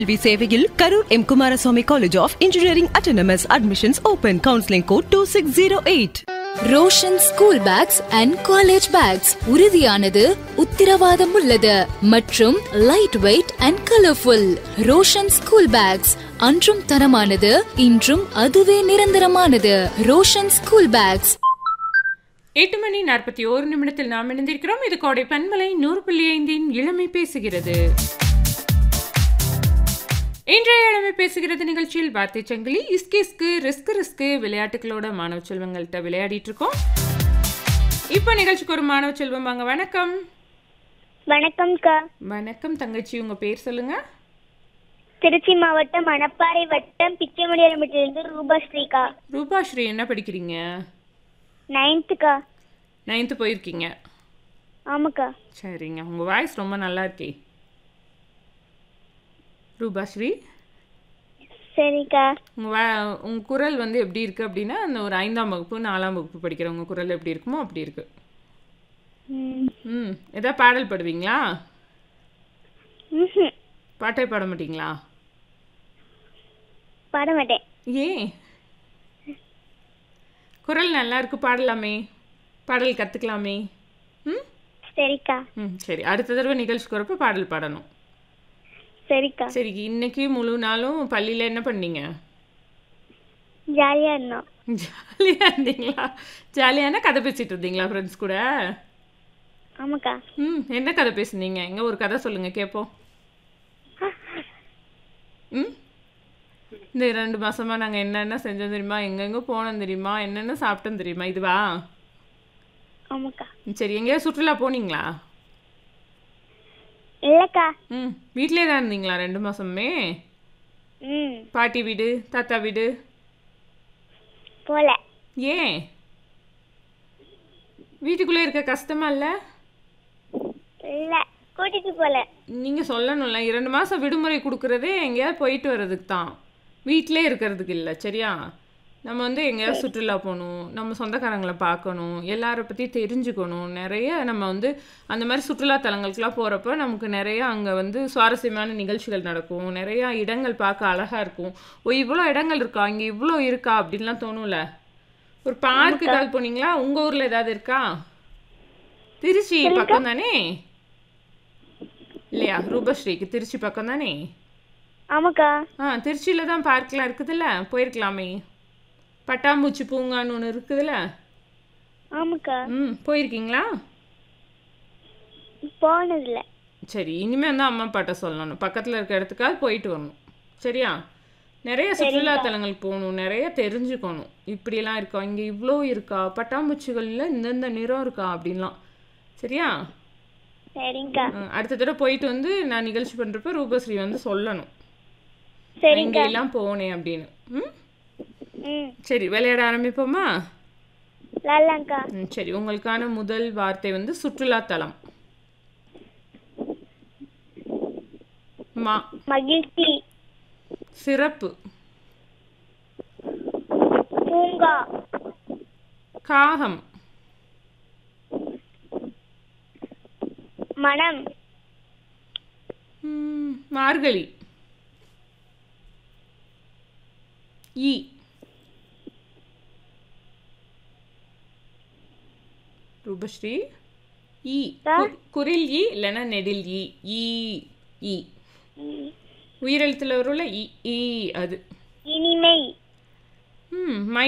கல்வி சேவையில் Karur M Kumaraswamy college of engineering autonomous admissions open counselling code two six zero eight Roshan school bags and college bags உறுதியானது உத்திரவாதம் உள்ளது மற்றும் light weight and colourful Roshan school bags அன்றும் தரமானது இன்றும் அதுவே நிரந்தரமானது ரோஷன் ஸ்கூல் பேக்ஸ் எட்டு மணி நாற்பத்தி ஓரு நிமிடத்தில் நாம் இணைந்திருக்கிறோம் இது கோடை பன்மலை நூறு புள்ளி ஐந்தின் இளமை பேசுகிறது இன்றைய இளமை பேசுகிறது நிகழ்ச்சியில் வார்த்தை சங்கிலி இஸ்கிஸ்கு ரிஸ்க் ரிஸ்க் விளையாட்டுகளோட மாணவ செல்வங்கள்ட்ட விளையாடிட்டு இருக்கோம் இப்போ நிகழ்ச்சிக்கு ஒரு மாணவ செல்வம் வாங்க வணக்கம் வணக்கம்க்கா வணக்கம் தங்கச்சி உங்க பேர் சொல்லுங்க திருச்சி மாவட்டம் மணப்பாறை வட்டம் பிச்சைமணியிலிருந்து ரூபாஸ்ரீக்கா ரூபாஸ்ரீ என்ன படிக்கிறீங்க நைன்த்துக்கா நைன்த்து போயிருக்கீங்க ஆமாக்கா சரிங்க உங்க வாய்ஸ் ரொம்ப நல்லா இருக்கே ரூபாஸ்ரீ சரிக்கா உங்க வா உங்க குரல் வந்து எப்படி இருக்கு அப்படின்னா அந்த ஒரு ஐந்தாம் வகுப்பு நாலாம் வகுப்பு படிக்கிறவங்க குரல் எப்படி இருக்குமோ அப்படி இருக்கு ம். ம் ஏதாவது பாடல் பாடுவீங்களா ம்ஹும். பாட்டே பாட மாட்டீங்களா பாட மாட்டேன் ஏன் குரல் நல்லா இருக்கு பாடலாமே பாடல் கற்றுக்கலாமே ம் சரிக்கா ம் சரி அடுத்த தடவை நிகழ்ச்சிக்கு வரப்போ பாடல் பாடணும் சரிக்கா சரி இன்னைக்கு முழு நாளும் பள்ளியில் என்ன பண்ணீங்க ஜாலியா இருந்தோம் ஜாலியாக இருந்தீங்களா ஜாலியான கதை பேசிட்டு இருந்தீங்களா ஃப்ரெண்ட்ஸ் கூட ஆமாக்கா ம் என்ன கதை பேசுனீங்க எங்க ஒரு கதை சொல்லுங்க கேட்போம் ம் இந்த ரெண்டு மாசமா நாங்க என்னென்ன செஞ்சோம் தெரியுமா எங்கெங்க போனோம் தெரியுமா என்னென்ன சாப்பிட்டோம் தெரியுமா இதுவா ஆமாக்கா ம், சரி எங்கேயாவது சுற்றுலா போனீங்களா இல்லக்கா ம் வீட்டிலே தான் இருந்தீங்களா ரெண்டு மாசமே ம் பாட்டி வீடு தாத்தா வீடு போல ஏன் வீட்டுக்குள்ளே இருக்க கஷ்டமா இல்லை இல்ல கூட்டிட்டு போல நீங்கள் சொல்லணும்ல இரண்டு மாதம் விடுமுறை கொடுக்குறதே எங்கேயாவது போயிட்டு வர்றதுக்கு தான் வீட்டிலே இருக்கிறதுக்கு இல்லை சரியா நம்ம வந்து எங்கேயாவது சுற்றுலா போகணும் நம்ம சொந்தக்காரங்களை பார்க்கணும் எல்லாரை பற்றி தெரிஞ்சுக்கணும் நிறைய நம்ம வந்து அந்த மாதிரி சுற்றுலா தலங்களுக்கெல்லாம் போகிறப்ப நமக்கு நிறைய அங்கே வந்து சுவாரஸ்யமான நிகழ்ச்சிகள் நடக்கும் நிறையா இடங்கள் பார்க்க அழகாக இருக்கும் ஓ இவ்வளோ இடங்கள் இருக்கா இங்கே இவ்வளோ இருக்கா அப்படின்லாம் தோணும்ல ஒரு பார்க்கு ஏதாவது போனீங்களா உங்கள் ஊரில் ஏதாவது இருக்கா திருச்சி பக்கம் தானே இல்லையா ரூபஸ்ரீக்கு திருச்சி பக்கம் தானே ஆமாக்கா ஆ திருச்சியில் தான் பார்க்லாம் இருக்குதுல்ல போயிருக்கலாமே பட்டாம்பூச்சி பூங்கான்னு ஒன்று இருக்குதுல்ல ஆமாக்கா ம் போயிருக்கீங்களா போனதில்ல சரி இனிமேல் தான் அம்மா அப்பாட்ட சொல்லணும் பக்கத்தில் இருக்க இடத்துக்காவது போயிட்டு வரணும் சரியா நிறைய சுற்றுலா தலங்களுக்கு போகணும் நிறைய தெரிஞ்சுக்கணும் இப்படியெல்லாம் இருக்கா இங்கே இவ்வளோ இருக்கா பட்டாம்பூச்சிகளில் இந்தந்த நிறம் இருக்கா அப்படின்லாம் சரியா சரிங்கக்கா ஆ, அடுத்த தடவை போயிட்டு வந்து நான் நிகழ்ச்சி பண்ணுறப்ப ரூபஸ்ரீ வந்து சொல்லணும் சரிங்கக்கா இங்கெல்லாம் போனேன் அப்படின்னு ம் ம் சரி விளையாட ஆரம்பிப்போமா லல்லாங்க்கா ம் சரி உங்களுக்கான முதல் வார்த்தை வந்து சுற்றுலா தலம் மா மகிழ்ச்சி சிறப்பு பூங்கா காகம் மனம் ம், மார்கழி ஈ ரூபஸ்ரீ ஈ கு- குரில் ஈ இல்லைன்னா நெடில் ஈ ஈ ஈ உயிரெழுத்துல வரும்ல ஈ ஈ அது இனிமை ம் மை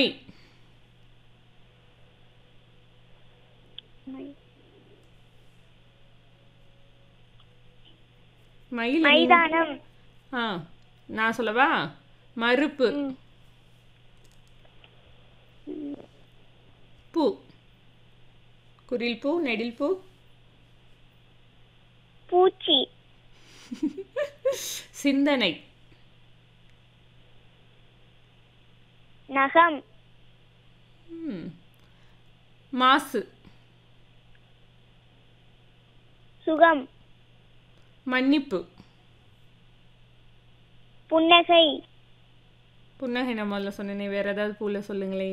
மயில் மைதானம் ஆ நான் சொல்லவா மறுப்பு பூ குரில் பூ நெடில் பூ பூச்சி சிந்தனை நகம் ம். மாசு சுகம் மன்னிப்பு புன்னகை புன்னகை நான் முதல்ல சொன்னேனே வேற ஏதாவது பூல சொல்லுங்களே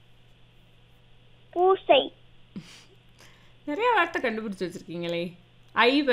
பூசை நிறைய வார்த்தை கண்டுபிடிச்சு வச்சிருக்கீங்களே ஐ